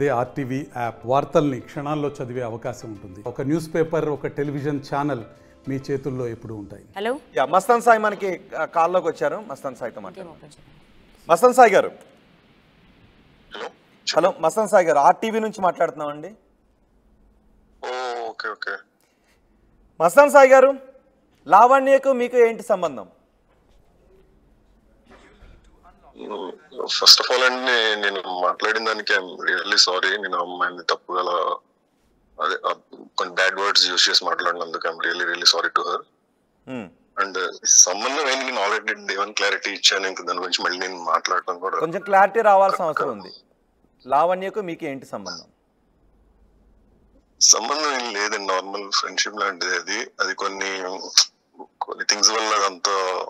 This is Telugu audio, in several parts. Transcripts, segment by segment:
అదే ఆర్టీవీ యాప్ వార్తల్ని క్షణాల్లో చదివే అవకాశం ఉంటుంది ఒక న్యూస్ పేపర్ ఒక టెలివిజన్ ఛానల్ మీ చేతుల్లో ఎప్పుడూ ఉంటాయి హలో యా మస్తాన్ సాయి మనకి ఆ, కాల్లోకి వచ్చారు మస్తాన్ సాయితో మాట్లాడు మస్తాన్ సాయి గారు హలో హలో మస్తాన్ సాయి గారు ఆర్టీవీ నుంచి మాట్లాడుతున్నాం అండి ఓ ఓకే ఓకే మస్తాన్ సాయి గారు లావణ్యకు మీకు ఏంటి సంబంధం ఫస్ట్ ఆఫ్ ఆల్ అండి నేను మాట్లాడిన దానికి ఐఎమ్ రియల్లీ సారీ నేను ఆ అమ్మాయిని తప్పుగా అలా- అదే ఆ కొన్ని బ్యాడ్ వర్డ్స్ యూస్ చేసి మాట్లాడినందుకు I'm really really sorry to her hmm. And సంబంధం ఏంటి నేను ఆల్రెడీ దేవన్ క్లారిటీ ఇచ్చాను ఇంకా దాని గురించి మళ్ళీ నేను మాట్లాడటం కూడా కొంచెం క్లారిటీ రావాల్సిన అవసరం ఉంది లావణ్యకు మీకు ఏంటి సంబంధం సంబంధం ఏం లేదండి నార్మల్ ఫ్రెండ్షిప్ లాంటిది అది అది కొన్ని కొన్ని థింగ్స్ వల్ల అంత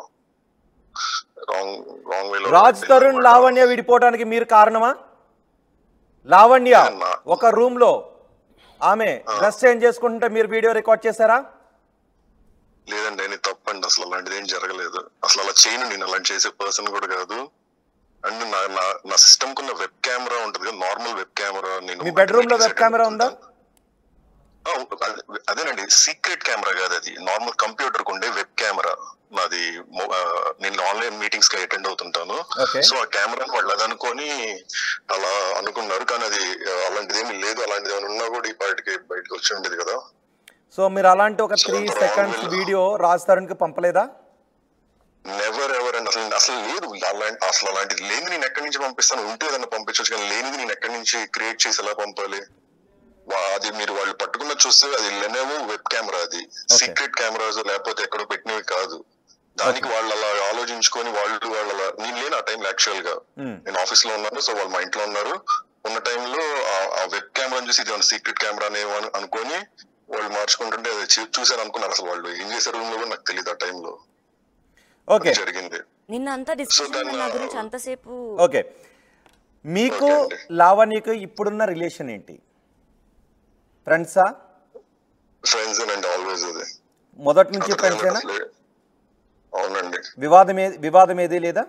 రాంగ్ రాంగ్ వేలో రాజ్ తరుణ్ లావణ్య విడిపోవడానికి మీరు కారణమా లావణ్య ఒక రూమ్ లో ఆమె డ్రెస్ చేంజ్ చేసుకుంటుంటే మీరు వీడియో రికార్డ్ చేశారా లేదండి అని తప్పండి అసలు అలాంటిది ఏం జరగలేదు అసలు అలా చేయను నేను అలాంటి చేసే పర్సన్ కూడా కాదు అండ్ నా నా నా సిస్టమ్ కున్న వెబ్ కెమెరా ఉంటుంది కదా నార్మల్ వెబ్ కెమెరా నేను మీ bedroom లో web camera ఉందా? ఆ, అదే- అదేనండి సీక్రెట్ కెమెరా కాదు అది నార్మల్ కంప్యూటర్ ఉండే వెబ్ కెమెరా నాది మొ- ఆ, నేను ఆన్లైన్ మీటింగ్స్ కి అటెండ్ అవుతుంటాను Okay. సో ఆ కెమెరా వాళ్ళు అది అనుకొని అలా అనుకున్నారు కానీ అది ఆ, అలాంటిది ఏమీ లేదు అలాంటిది ఏమైనా ఉన్నా కూడా ఈ పాటికి బయటకు వచ్చి ఉండేది కదా సో మీరు అలాంటి ఒక three seconds video Raj Tarun కి పంపలేదా నెవర్ ఎవర్ అండ్ అసలు అసలు లేదు అలాంటి అసలు అలాంటిది లేని నేను ఎక్కడి నుంచి పంపిస్తాను ఉంటే ఏదైనా పంపించవచ్చు కానీ లేనిది నేను ఎక్కడి నుంచి క్రియేట్ చేసి ఎలా పంపాలి వా- అది మీరు వాళ్ళు పట్టుకున్న చూస్తే అది లెనోవో వెబ్ కెమెరా అది సీక్రెట్ కెమెరాస్ లేకపోతే ఎక్కడో పెట్టినవి కాదు దానికి వాళ్ళు అలా ఆలోచించుకొని వాళ్ళు వాళ్ళు అలా నేను లేను ఆ టైంలో యాక్చువల్ గా Hmm. నేను ఆఫీస్ లో ఉన్నాను సో వాళ్ళు మా ఇంట్లో ఉన్నారు ఉన్న టైంలో ఆ వెబ్ కెమెరా చూసి ఇది సీక్రెట్ కెమెరా అనేమో అని అనుకొని వాళ్ళు మార్చుకుంటుంటే అది చూ- చూశారు అనుకున్నారు అసలు వాళ్ళు ఏం చేసే రూమ్ లో కూడా నాకు తెలియదు ఆ టైంలో ఓకే జరిగింది నిన్న అంతా డిస్కషన్ then, నా uh, గురించి అంతసేపు ఓకే మీకు ఓకే అండి. లావణ్యకు ఇప్పుడున్న రిలేషన్ ఏంటి ఫ్రెండ్సా ఫ్రెండ్స్ అండ్ ఆల్వేస్ అది మొదటి నుంచి అక్కడ ఫ్రెండ్సేనా అసలే- అవునండి వివాదం ఏ వివాదం ఏది లేదా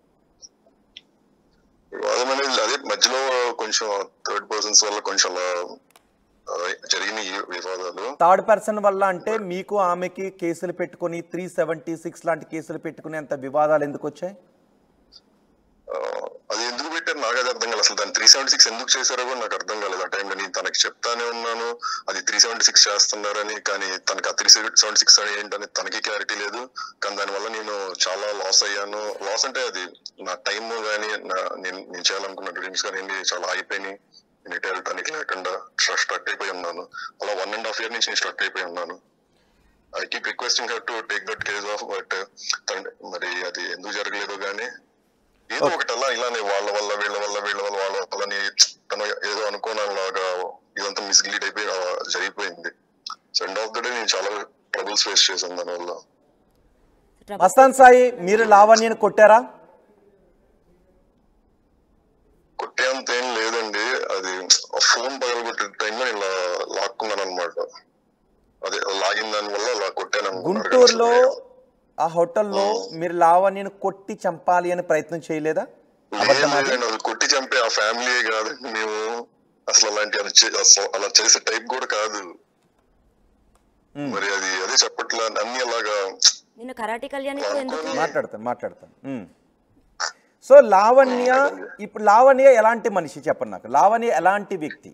వివాదం అనేది అదే మధ్యలో కొంచెం థర్డ్ పర్సన్స్ వల్ల కొంచెం అలా ఆ, జరిగిన ఈ వివాదాలు థర్డ్ పర్సన్ వల్ల అంటే మీకు ఆమెకి కేసులు పెట్టుకొని త్రీ సెవెంటీ సిక్స్ లాంటి కేసులు పెట్టుకునేంత వివాదాలు ఎందుకు వచ్చాయి ఆ, అది ఎందుకు పెట్టారు నాకు అది అర్థం కాలేదు అసలు దాన్ని త్రీ సెవెంటీ సిక్స్ ఎందుకు చేశారో కూడా నాకు అర్థం కాలేదు ఆ టైంలో నేను తనకి చెప్తానే ఉన్నాను అది త్రీ సెవెంటీ సిక్స్ చేస్తున్నారని కానీ తనకి ఆ త్రీ సెవెంటీ సిక్స్ ఏంటని తనకి క్లారిటీ లేదు కానీ దానివల్ల నేను చాలా లాస్ అయ్యాను లాస్ అంటే అది నా టైం కానీ నా- నేను నేను చేయాలనుకున్న డ్రీమ్స్ కానీ అన్ని చాలా అయిపోయినాయి నేను ఇటు వెళ్ళటానికి లేకుండా స్ట్రక్ అయిపోయి ఉన్నాను అలా వన్ అండ్ హాఫ్ ఇయర్ నుంచి నేను స్ట్రక్ అయిపోయి ఉన్నాను I keep requesting her to take that case off but మరి అది ఎందుకు జరగలేదు కానీ ఏదో ఒకటి అలా ఇలానే వాళ్ళ వల్ల వీళ్ళ వల్ల వీళ్ళ వల్ల వాళ్ళ వల్లని తను ఏదో అనుకోనలాగా ఇదంతా మిస్లీడ్ అయిపోయి ఆ, జరిగిపోయింది so end of the day నేను చాలా ట్రబుల్స్ ఫేస్ చేశాను దానివల్ల మస్తాన్ సాయి మీరు లావణ్యని కొట్టారా కొట్టేంత ఏం లేదండి అది ఫోన్ పగలగొట్టే టైంలో నేను ఇలా లాక్కున్నాను అనమాట అదే లాగిన దాని వల్ల అలా కొట్టాను అనుకున్నారు కానీ గుంటూరులో అసలు ఆ హోటల్లో మీరు లావణ్యని కొట్టి చంపాలి అని ప్రయత్నం చేయలేదా లేదు, లేదండి, అది కొట్టి చంపే ఆ ఫ్యామిలీ కాదండి మేము అసలు అలాంటి అది చే- అసలు అలా చేసే టైప్ కూడా కాదు మరి అది అదే చెప్పట్లా అన్ని అలాగా నిన్న కరాటే కళ్యాణితో ఎందుకు మాట్లాడతాను మాట్లాడతాను ఉమ్. సో లావణ్య ఇప్పుడు లావణ్య ఎలాంటి మనిషి చెప్పండి నాకు లావణ్య ఎలాంటి వ్యక్తి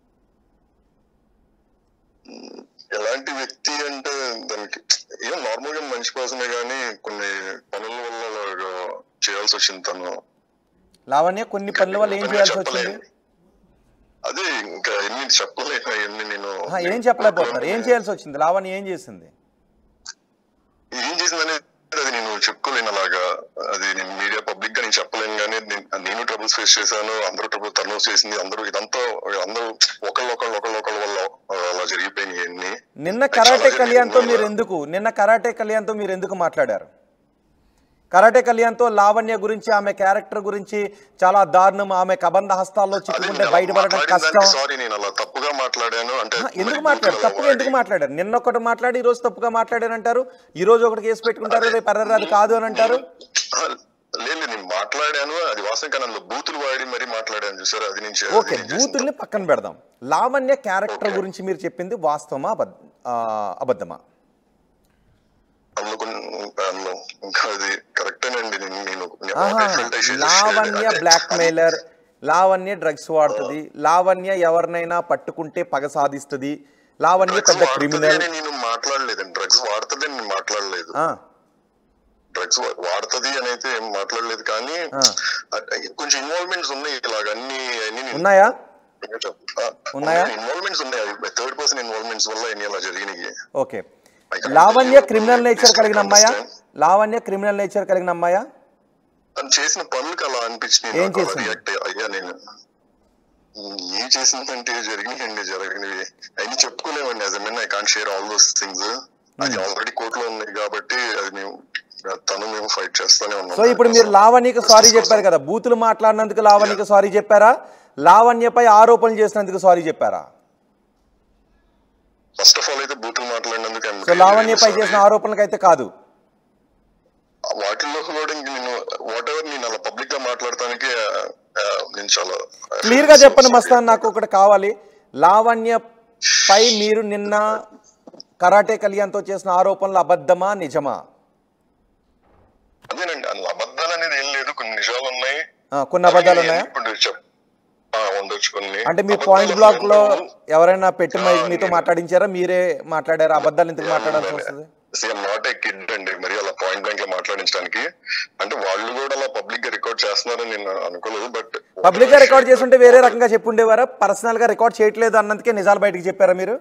ఎలాంటి వ్యక్తి అంటే దానికి ఏం నార్మల్ గా మంచి పర్సనే కానీ కొన్ని పనుల వల్ల అలాగా చేయాల్సి వచ్చింది తను లావణ్య కొన్ని పనుల వల్ల ఏం చేయాల్సి వచ్చింది చెప్పలేను. అదే ఇంకా ఎన్ని చెప్పలేను ఎన్ని నేను ఆహా, ఏం చెప్పలేకపోతున్నారు ఏం చేయాల్సి వచ్చింది లావణ్య ఏం చేసింది ఏం చేసిందని అది నేను చెప్పుకోలేను అలాగా అది నేను మీడియా పబ్లిక్ గా నేను చెప్పలేను కానీ నేను- నేను ట్రబుల్స్ ఫేస్ చేశాను అందరూ ట్రబుల్ తను చేసింది అందరూ ఇదంతా అందరూ ఒకళ్ళు ఒకళ్ళు ఒకళ్ళు ఒకళ్ళు వల్ల ఆ, అలా జరిగిపోయినాయి అన్ని నిన్న కరాటే కళ్యాణ్తో మీరు ఎందుకు నిన్న కరాటే కళ్యాణ్తో మీరు ఎందుకు మాట్లాడారు కరాటే కళ్యాణ్తో లావణ్య గురించి ఆమె క్యారెక్టర్ గురించి చాలా దారుణం ఆమె కబంధ హస్తాల్లో చిక్కుకుంటే బయటపడడం కష్టం సారీ నేను అలా తప్పుగా మాట్లాడాను అంటే ఆ, ఎందుకు మరి మాట్లాడారు బూతులు తప్పుగా ఎందుకు వాడి- మాట్లాడారు నిన్న ఒకటి మాట్లాడి ఈ రోజు తప్పుగా మాట్లాడారు అంటారు ఈ రోజు ఒకటి కేసు పెట్టుకుంటారు రేపు ఎర్రర్ అది కాదు అని అంటారు ఆ, లేదు నేను మాట్లాడాను అది వాస్తవం కానీ అందులో బూతులు వాడి మరీ మాట్లాడాను చూసారు అది నుంచి ఓకే బూతుల్ని పక్కన పెడదాం లావణ్య క్యారెక్టర్ గురించి మీరు చెప్పింది వాస్తవమా అబద్ధ ఆ, అబద్ధమా అందులో కొన్ని అందులో ఇంకా అది కరెక్టేనండి నేను నేను ఆహా, what I felt I shared- Lavanya అంటే బ్లాక్ మెయిలర్ లావణ్య డ్రగ్స్ వాడుతుంది లావణ్య ఎవరినైనా పట్టుకుంటే పగ సాధిస్తుంది లావణ్య డ్రగ్స్ పెద్ద వాడుతుంది క్రిమినల్ అని నేను మాట్లాడలేదండి డ్రగ్స్ వాడుతుంది అని నేను మాట్లాడలేదు డ్రగ్స్ వాడుతుంది అని అయితే ఏం మాట్లాడలేదు కానీ ఆ. కొంచెం ఇన్వాల్వ్మెంట్స్ ఉన్నాయి ఇలాగ అన్ని అన్ని నేను ఉన్నాయా ఉన్నాయా ఇన్వాల్వ్మెంట్స్ ఉన్నాయి థర్డ్ పర్సన్ ఇన్వాల్వ్మెంట్స్ వల్ల ఎన్ని అలా జరిగినాయి okay I can't Lavanya tell you. Criminal nature Just కలిగిన to అమ్మాయా understand. లావణ్య క్రిమినల్ నేచర్ కలిగిన అమ్మాయా తను చేసిన పనులకు అలా అనిపించింది ఏం నాకు అలా చేసింది? రియాక్ట్ అయ్యా నేను ఏం చేసిందంటే జరిగినాయండి జరిగినవి అన్ని చెప్పుకోలేమండి as men I can't share all those things అది ఆల్రెడీ కోర్టులో ఉన్నాయి కాబట్టి అది మేము తను మేము ఫైట్ చేస్తానే ఉన్నాం సో ఇప్పుడు మీరు లావణ్యకి సారీ చెప్పారు కదా బూతులు మాట్లాడినందుకు లావణ్యకి సారీ చెప్పారా లావణ్యపై ఆరోపణలు చేసినందుకు సారీ చెప్పారా ఫస్ట్ ఆఫ్ ఆల్ అయితే బూతులు మాట్లాడినందుకు I'm సో really లావణ్యపై sorry. చేసిన ఆరోపణలకు అయితే కాదు వాటిల్లో కూడా ఇంక నేను వాట్ ఎవర్ నేను అలా పబ్లిక్ గా మాట్లాడటానికి ఆ, నేను చాలా క్లియర్ గా చెప్పండి మస్తాన్ నాకు ఒకటి కావాలి లావణ్యపై మీరు నిన్న కరాటే కళ్యాణ్తో చేసిన ఆరోపణలు అబద్ధమా నిజమా అదేనండి అందులో అబద్ధాలు అనేది ఏం లేదు కొన్ని నిజాలు ఉన్నాయి ఆ, కొన్ని అబద్ధాలు ఉన్నాయా ఇప్పుడు చెప్ ఆ, ఉండొచ్చు కొన్ని అంటే మీ అబద్ధాలు పాయింట్ బ్లాక్ లో అసలు ఎవరైనా పెట్టి ఆ, మరి మీతో నేను- మాట్లాడించారా మీరే మాట్లాడారా అబద్ధాలు ఎందుకు మాట్లాడాల్సి వస్తుంది సేమ్ నాట్ ఏ కిడ్ అండి మరి అలా పాయింట్ బ్లాంక్ లో మాట్లాడించడానికి అంటే వాళ్ళు కూడా అలా పబ్లిక్ గా రికార్డ్ చేస్తున్నారని నేను అనుకోలేదు బట్ పబ్లిక్ గా రికార్డ్ చేస్తుంటే వేరే రకంగా చెప్పుండేవారా పర్సనల్ గా రికార్డ్ చేయట్లేదు అన్నందుకే నిజాలు బయటకు చెప్పారా మీరు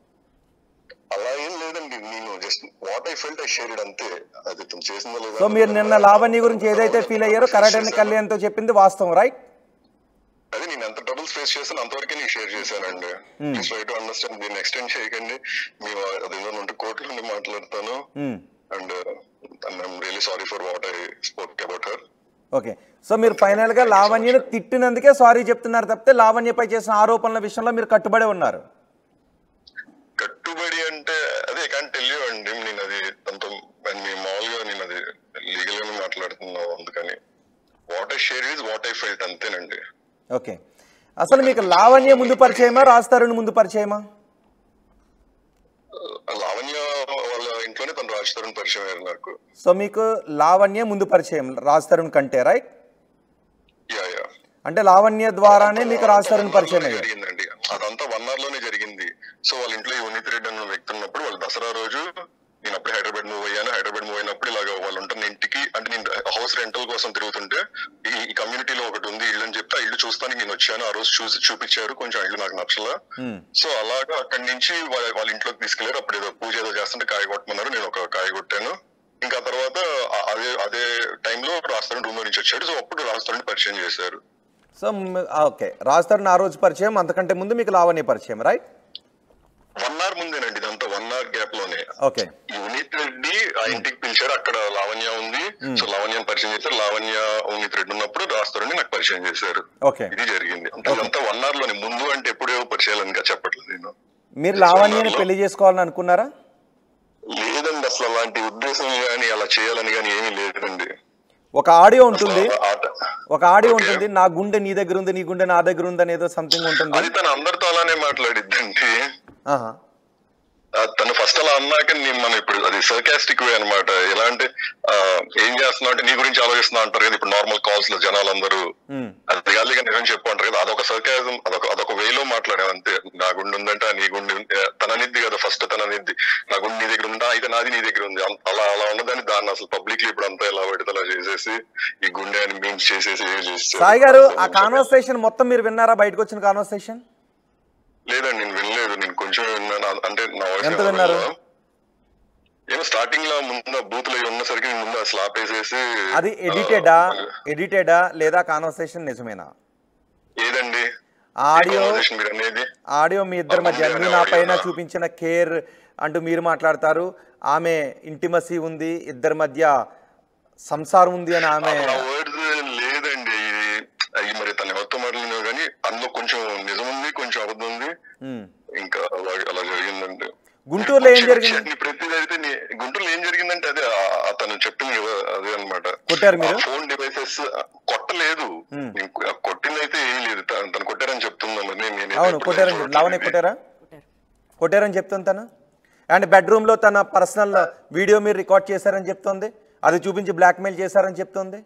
అలా ఏం లేదండి నేను just what I felt I shared అంతే అది తను చేసిందో లేదో సో మీరు నిన్న లావణ్య గురించి ఏదైతే ఫీల్ అయ్యారో కరాటే కళ్యాణ్తో చెప్పింది వాస్తవం రైట్ అదే నేను ఎంత ట్రబుల్స్ ఫేస్ చేస్తాను అంతవరకే నేను షేర్ చేశానండి ప్లీజ్ ట్రై టు అండర్స్టాండ్ దీన్ని ఎక్స్టెండ్ చేయకండి మేము అదేదో నుండి కోర్టు నుండి మాట్లాడతాను and I'm really sorry for what I spoke about her okay so మీరు ఫైనల్ గా లావణ్యను తిట్టినందుకే సారీ చెప్తున్నారు తప్పితే లావణ్యపై చేసిన ఆరోపణల విషయంలో మీరు కట్టుబడి ఉన్నారు కట్టుబడి అంటే అదే కానీ టెల్ అండి నేను అది తనతో నేను మామూలుగా నేను అది లీగల్ గానే మాట్లాడుతున్నావు అందుకని what I share is what I felt అంతేనండి ఓకే అసలు మీకు లావణ్య ముందు పరిచయమా రాస్తారుని ముందు పరిచయమా ఆ లావణ్య వాళ్ళ ఇంట్లోనే తను రాజ్ తరుణ్ పరిచయం అయ్యారు నాకు సో మీకు లావణ్య ముందు పరిచయం రాజ్ తరుణ్ కంటే రైట్ యా యా అంటే లావణ్య ద్వారానే మీకు రాజ్ తరుణ్ పరిచయం అయ్యారు జరిగిందండి అదంతా వన్ అవర్ లోనే జరిగింది సో వాళ్ళ ఇంట్లో ఈ ఉన్నిత్ రెడ్డి అన్న వ్యక్తి ఉన్నప్పుడు వాళ్ళు దసరా రోజు నేను అప్పుడు హైదరాబాద్ మూవ్ అయ్యాను హైదరాబాద్ మూవ్ అయినప్పుడు ఇలాగ వాళ్ళు ఉంటున్న ఇంటికి అంటే నేను హౌస్ రెంటల్ కోసం తిరుగుతుంటే ఈ ఈ కమ్యూనిటీలో ఒకటి ఉంది ఇల్లు అని చెప్తే ఆ ఇల్లు చూస్తానికి నేను వచ్చాను ఆ రోజు చూసి చూపించారు కొంచెం ఆ ఇల్లు నాకు నచ్చలా Hmm. సో అలాగా అక్కడి నుంచి వాళ్ళ వాళ్ళ ఇంట్లోకి తీసుకెళ్లారు అప్పుడు ఏదో పూజ ఏదో చేస్తుంటే కాయ కొట్టమన్నారు నేను ఒక కాయ కొట్టాను ఇంకా తర్వాత ఆ- అదే అదే టైంలో రాస్తాను రూమ్ నుంచి వచ్చాడు సో అప్పుడు రాస్తాను పరిచయం చేశారు సో మ్- ఆ, ఓకే రాజ్ తరుణ్ ఆ రోజు పరిచయం అంతకంటే ముందు మీకు లావణ్య పరిచయం రైట్ వన్ అవర్ ముందేనండి ఇదంతా వన్ అవర్ గ్యాప్ లోనే ఓకే యూనిట్ రెడ్డి ఆ ఇంటికి పిలిచారు అక్కడ లావణ్య ఉంది సో లావణ్య పరిచయం చేశారు లావణ్య యూనిట్ రెడ్డి ఉన్నప్పుడు రాస్తారని నాకు పరిచయం చేశారు ఓకే ఇది జరిగింది అంటే ఇదంతా వన్ అవర్ లోనే ముందు అంటే ఎప్పుడేవో పరిచయాలు ఇంకా చెప్పట్లేదు నేను మీరు లావణ్యని పెళ్లి చేసుకోవాలని అనుకున్నారా లేదండి అసలు అలాంటి ఉద్దేశం కానీ అలా చేయాలని కానీ ఏమీ లేదండి ఒక ఆడియో ఉంటుంది ఆట ఒక ఆడియో Okay. ఉంటుంది నా గుండె నీ దగ్గర ఉంది నీ గుండె నా దగ్గర ఉంది అనేదో సంథింగ్ ఉంటుంది అది తను అందరితో అలానే మాట్లాడిద్దండి ఆహా. ఆ, తను ఫస్ట్ అలా అన్నాక నేను మనం ఇప్పుడు అది సర్కాస్టిక్ వే అనమాట ఎలా అంటే ఆ, ఏం చేస్తున్నావు అంటే నీ గురించి ఆలోచిస్తున్నా అంటారు కదా ఇప్పుడు నార్మల్ కాల్స్ లో జనాలందరూ మ్. అది గాలిగా నిజం చెప్పు అంటారు కదా అదొక సర్కాజం అదొక అదొక వేలో మాట్లాడాం అంతే నా గుండె ఉందంటే ఆ నీ గుండె ఉంది. తన నిద్ది కదా ఫస్ట్ తన నిద్ది నా గుండె నీ దగ్గర ఉందా అయితే నాది నీ దగ్గర ఉంది అంత- అలా అలా ఉన్నదని దాన్ని అసలు పబ్లిక్ ఇప్పుడు అంతా ఎలా పడితే అలా చేసేసి ఈ గుండె అని మీమ్స్ చేసేసి ఏం చేస్తారు. సాయి గారు ఆ కాన్వర్సేషన్ మొత్తం మీరు విన్నారా బయటకు వచ్చిన కాన్వర్సేషన్ లేదండి నేను వినలేదు నేను కొంచెం విన్నాను అంటే నా voice ఎంత విన్నారు? వినలేదు. ఏమో స్టార్టింగ్ లో ముందు బూత్ లో ఉన్నసరికి నేను ముందు స్లాప్ వేసేసి అది ఎడిటెడా ఆ, ఎడిటెడా లేదా కాన్వర్సేషన్ నిజమేనా ఏదండి ఆడియో conversation మీరు అనేది ఆడియో మీ ఇద్దరి మధ్య అవును, మీ నా అవును, పైన అవును. చూపించిన కేర్ అంటూ మీరు మాట్లాడతారు ఆమె ఇంటిమసీ ఉంది ఇద్దరి మధ్య సంసారం ఉంది అని ఆమె ఆ వర్డ్స్ లేదండి ఇది అవి మరి తన ఎవరితో మాట్లాడినా కానీ అందులో కొంచెం నిజం ఉంది కొంచెం అబద్ధం ఉంది ఉమ్. ఇంకా అలా అలా జరిగిందండి గుంటూరులో ఏం జరిగింది ప్రతిదీ అయితే నీ- గుంటూరులో ఏం జరిగిందంటే అదే ఆ- అతను చెప్పింది కదా అదే అనమాట కొట్టారు మీరు? ఫోన్ డివైస్ ప్లస్ కొట్టలేదు నేను కొ- కొట్టింది అయితే ఏమీ లేదు తను తను కొట్టారని చెప్తున్నాను నేను నేనైతే అవును ఎప్పుడు కొట్టారని చూడట్లేదు. లావణ్య కొట్టారా కొట్టారు. కొట్టారని చెప్తుంది తను అండ్ బెడ్రూమ్లో తన పర్సనల్ వీడియో మీరు రికార్డ్ చేశారని చెప్తోంది అది చూపించి బ్లాక్మెయిల్ చేశారని చెప్తోంది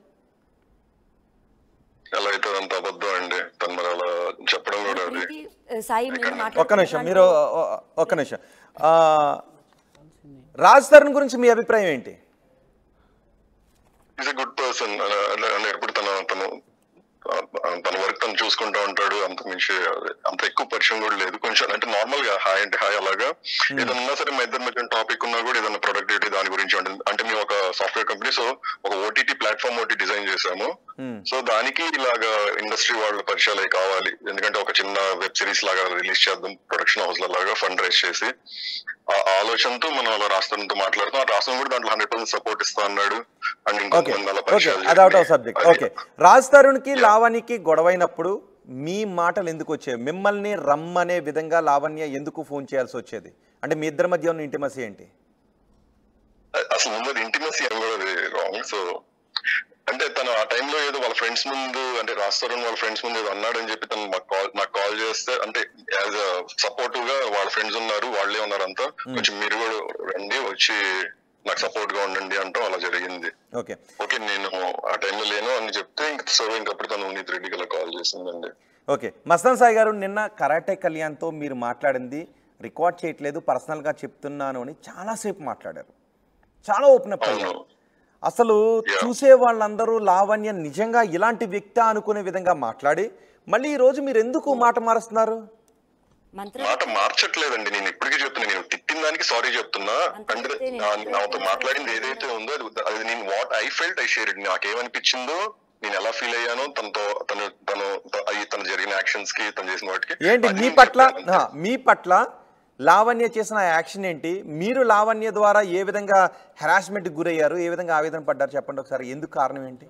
ఎలా అయితే అంత అబద్ధం అండి తను మరి అలా చెప్పడం కూడా అది ప్రీతి, ఆ, సాయి మీరు ఒక్క నిమిషం మీరు ఒ- ఒ- ఒక్క నిమిషం ఆ, రాజ్ తరుణ్ గురించి మీ అభిప్రాయం ఏంటి ఈజ్ ఎ గుడ్ పర్సన్ అంటే ఎప్పుడు తన తను ఆ, తన వర్క్ తను చూసుకుంటా ఉంటాడు అంత మించి అదే, అంత ఎక్కువ పరిచయం కూడా లేదు కొంచెం అంటే నార్మల్ గా హాయ్ అంటే హాయ్ అలాగా ఏదన్నా సరే మా ఇద్దరి మధ్య టాపిక్ ఉన్నా కూడా ఏదైనా ప్రొడక్టివిటీ దాని గురించి ఉంటుంది అంటే మేము ఒక సాఫ్ట్వేర్ కంపెనీ సో ఒక ఓటీటీ ప్లాట్ఫామ్ ఒకటి డిజైన్ చేసాము సో దానికి ఇలాగా ఇండస్ట్రీ వాళ్ళ పరిచయాలు అవి కావాలి ఎందుకంటే ఒక చిన్న వెబ్ సిరీస్ లాగా రిలీజ్ చేద్దాం ప్రొడక్షన్ హౌస్ లాగా ఫండ్ రైజ్ చేసి ఆ ఆలోచనతో మనం అలా రాష్ట్రంతో మాట్లాడుతాం ఆ రాష్ట్రం కూడా దాంట్లో హండ్రెడ్ పర్సెంట్ సపోర్ట్ ఇస్తా అన్నాడు అండ్ ఓకే ఇంకొంతమంది అలా ఓకే పరిచయాలు అది అవుట్ ఆఫ్ చేయండి. సబ్జెక్ట్ అది- ఓకే రాజ్ తరుణ్కి లావణ్యకి గొడవైనప్పుడు మీ మాటలు ఎందుకు వచ్చాయి మిమ్మల్ని రమ్మనే విధంగా లావణ్య ఎందుకు ఫోన్ చేయాల్సి వచ్చేది అంటే మీ ఇద్దరి మధ్య ఉన్న ఇంటిమసీ ఏంటి అసలు ముందు ఇంటిమసీ అని కూడా అది రాంగ్ సో అంటే తను ఆ టైంలో ఏదో వాళ్ళ ఫ్రెండ్స్ ముందు అంటే రాస్తారని వాళ్ళ ఫ్రెండ్స్ ముందు ఏదో అన్నాడని చెప్పి తను మాకు కాల్ నాకు కాల్ చేస్తే అంటే యాజ్ సపోర్టివ్ గా వాళ్ళ ఫ్రెండ్స్ ఉన్నారు వాళ్ళే ఉన్నారు అంతా కొంచెం మీరు కూడా రండి వచ్చి నాకు సపోర్ట్ గా ఉండండి అంటాం అలా జరిగింది ఓకే ఓకే నేను ఆ టైంలో లేను అని చెప్తే ఇంక సో ఇంకప్పుడు తను నీతి రెడ్డికి అలా కాల్ చేసిందండి ఓకే మస్తాన్ సాయి గారు నిన్న కరాటే కళ్యాణ్తో మీరు మాట్లాడింది రికార్డ్ చేయట్లేదు పర్సనల్గా చెప్తున్నాను అని చాలాసేపు మాట్లాడారు చాలా ఓపెన్ అప్ అయ్యారు అవును. అసలు చూసే వాళ్ళందరూ లావణ్య నిజంగా ఇలాంటి వ్యక్తి అనుకునే విధంగా మాట్లాడి మళ్ళీ ఈ రోజు మీరు ఎందుకు మాట మారుస్తున్నారు మంత్ర మాట మార్చట్లేదండి నేను ఇప్పటికీ చెప్తున్నా నేను తిట్టిన దానికి సారీ చెప్తున్నా అంటే నా- నాతో మాట్లాడింది ఏదైతే ఉందో అది అది నేను what I felt I share నాకేమనిపించిందో నేను ఎలా ఫీల్ అయ్యానో తనతో తను తను త- అవి తను జరిగిన యాక్షన్స్ కి తను చేసిన వాటికి ఏంటి అది మీ నేను పట్ల చెప్పాను. ఆ, మీ పట్ల లావణ్య చేసిన యాక్షన్ ఏంటి మీరు లావణ్య ద్వారా ఏ విధంగా హెరాస్మెంట్ గురయ్యారు ఏ విధంగా ఆవేదన పడ్డారు చెప్పండి ఒకసారి ఎందుకు కారణం ఏంటి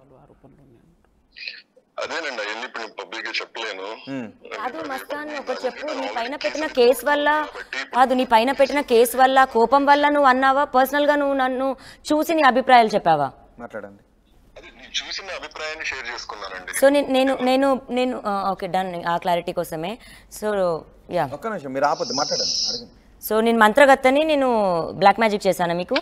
అదేనండి అవన్నీ ఇప్పుడు నేను పబ్లిక్ గా చెప్పలేను కాదు మస్తాన్ ఒకటి చెప్పు నీ పైన పెట్టిన కేసు వల్ల కాదు నీ పైన పెట్టిన కేసు వల్ల కోపం వల్ల నువ్వు అన్నావా పర్సనల్ గా నువ్వు నన్ను చూసి నీ అభిప్రాయాలు చెప్పావా మాట్లాడండి అది నేను చూసిన అభిప్రాయాన్ని షేర్ చేసుకున్నానండి సో నేను నేను నేను నేను ఓకే డన్ ఆ క్లారిటీ కోసమే సో యా ఒక్క నిమిషం మీరు ఆపొద్దు మాట్లాడండి అడగండి సో నేను మంత్రగత్తని నేను బ్లాక్ మ్యాజిక్ చేశాను మీకు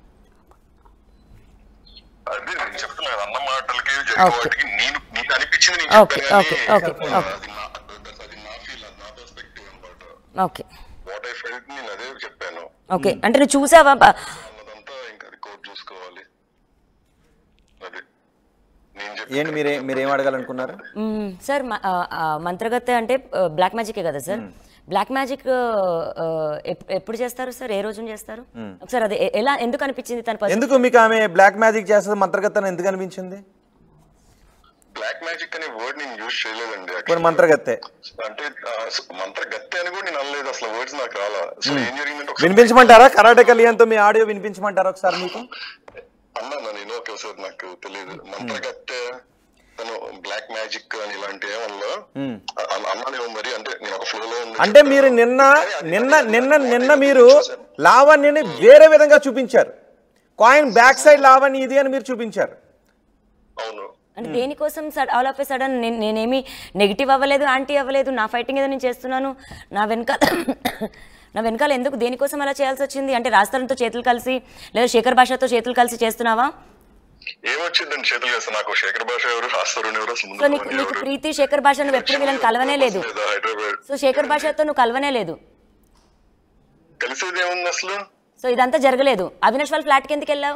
అదే నేను చెప్తున్నా కదా, అన్న మాటలకి జరిగే Okay. వాటికి నేను నీకు అనిపించింది నేను Okay, చెప్పాను okay, కానీ, okay, ఆ, okay. అది నా అది నా ఫీల్ అది నా పర్స్పెక్టివ్ అనమాట ఓకే వాట్ ఐ ఫెల్ట్ నేను అదే చెప్పాను ఓకే అంటే నువ్వు చూసావా బ- అన్నదంతా ఇంకా అది కోర్టు చూసుకోవాలి అది నేను ఏంటి చెప్పిన మీరే మీరు ఏం అడగాలనుకున్నారు మ్మ్, సార్ మ- ఆ, ఆ, మంత్రగత్తె అంటే ఆ, బ్లాక్ మ్యాజికే కదా సార్ బ్లాక్ మ్యాజిక్ ఆ, ఎప్- ఎప్పుడు చేస్తారు సార్ ఏ రోజున చేస్తారు ఒకసారి అది ఎ- ఎలా ఎందుకు అనిపించింది తన పర్సన్ ఎందుకు మీకు ఆమె బ్లాక్ మ్యాజిక్ చేస్తుంది మంత్రగత్తని ఎందుకు అనిపించింది బ్లాక్ మ్యాజిక్ అనే వర్డ్ నేను యూజ్ చేయలేదండి కొన్ని మంత్రగత్తె అంటే ఆ, స- మంత్ర గత్తె అని కూడా నేను అనలేదు అసలు వర్డ్స్ నాకు రాలా సో ఏం జరిగిందంటే ఒకసారి వినిపించమంటారా కరాటే కళ్యాణ్తో మీ ఆడియో వినిపించమంటారా ఒకసారి మీకు అన్నాను నేను ఓకే సార్ నాకు తెలియదు మంత్ర గత్తె తను బ్లాక్ మ్యాజిక్ అని ఇలాంటి ఏమన్నా అన్నానేమో మరి అంటే నేను ఒక ఫ్లో లో ఉంది అంటే మీరు నిన్న నిన్న నిన్న నిన్న మీరు లావణ్యని వేరే విధంగా చూపించారు కాయిన్ బ్యాక్ సైడ్ లావణ్య ఇది అని మీరు చూపించారు అవును అంటే దేనికోసం ఆల్ ఆఫ్ ఏ సడన్ నేనేమి నెగిటివ్ అవ్వలేదు యాంటీ అవ్వలేదు నా ఫైటింగ్ ఏదో నేను చేస్తున్నాను నా వెనకాల నా వెనకాల ఎందుకు దేనికోసం అలా చేయాల్సి వచ్చింది అంటే రాస్తారంతో చేతులు కలిసి లేదా శేఖర్ భాషతో చేతులు కలిసి చేస్తున్నావా ఏమొచ్చిందండి చేతులు చేస్తా నాకు శేఖర్ భాష ఎవరు హాస్తారు ఎవరు అసలు ముందు సో నీకు పోనీ నీకు ఎవరు? ప్రీతి శేఖర్ భాష నువ్వు ఎప్పుడు వీళ్ళని కలవనే లేదు లేదా హైదరాబాద్ సో శేఖర్ భాషతో నువ్వు కలవనే లేదు కలిసేది ఏముంది అసలు సో ఇదంతా జరగలేదు అవినాష్ వాళ్ళ ఫ్లాట్కి ఎందుకు వెళ్ళావు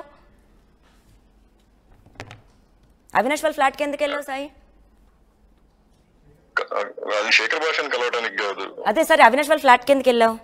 అవినాష్ వాళ్ళ ఫ్లాట్కి ఎందుకు వెళ్ళావు సాయి క- అది శేఖర్ భాషను కలవడానికి కాదు అదే సరే అవినాష్ వాళ్ళ ఫ్లాట్కి ఎందుకు వెళ్ళావు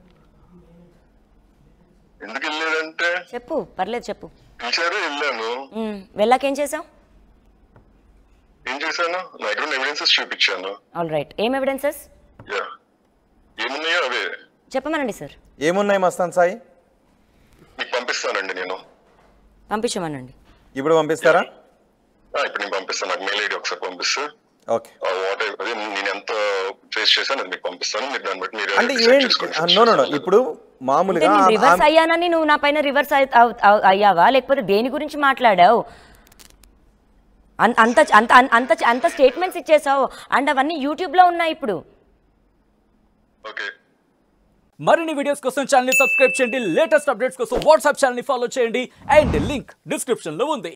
ఎందుకు వెళ్ళేదంటే చెప్పు పర్లేదు చెప్పు పిలిచారు వెళ్ళాను మ్మ్. వెళ్ళాక ఏం చేసావు ఏం చేశాను నా దగ్గర ఎవిడెన్సెస్ చూపించాను ఆల్ రైట్ ఏం ఎవిడెన్సెస్ యా ఏమున్నాయో అవే చెప్పమనండి సార్ ఏమున్నాయి మస్తాన్ సాయి మీకు పంపిస్తానండి నేను పంపించమనండి ఇప్పుడు పంపిస్తారా ఆ, ఇప్పుడు నేను పంపిస్తాను నాకు మెయిల్ ఐడి ఒకసారి పంపిస్తే ఓకే వాట్ అదే నేను ఎంత ఫేస్ చేశాను అది మీకు పంపిస్తాను మీరు దాన్ని బట్టి మీరు అంటే decide ఏంటి చేసుకోండి. నో నో ఇప్పుడు అంటే మామూలుగా నేను ఆ- రివర్స్ అయ్యానని నువ్వు నా పైన రివర్స్ అయ్యావా లేకపోతే దేని గురించి మాట్లాడావు అన్- అంత అంత అంత అంత స్టేట్మెంట్స్ ఇచ్చేసావు అండ్ అవన్నీ యూట్యూబ్లో ఉన్నాయి ఇప్పుడు ఓకే మరిన్ని వీడియోస్ కోసం ఛానల్ సబ్స్క్రైబ్ చేయండి లేటెస్ట్ అప్డేట్స్ కోసం వాట్సాప్ ఛానల్ ఫాలో చేయండి అండ్ లింక్ డిస్క్రిప్షన్ లో ఉంది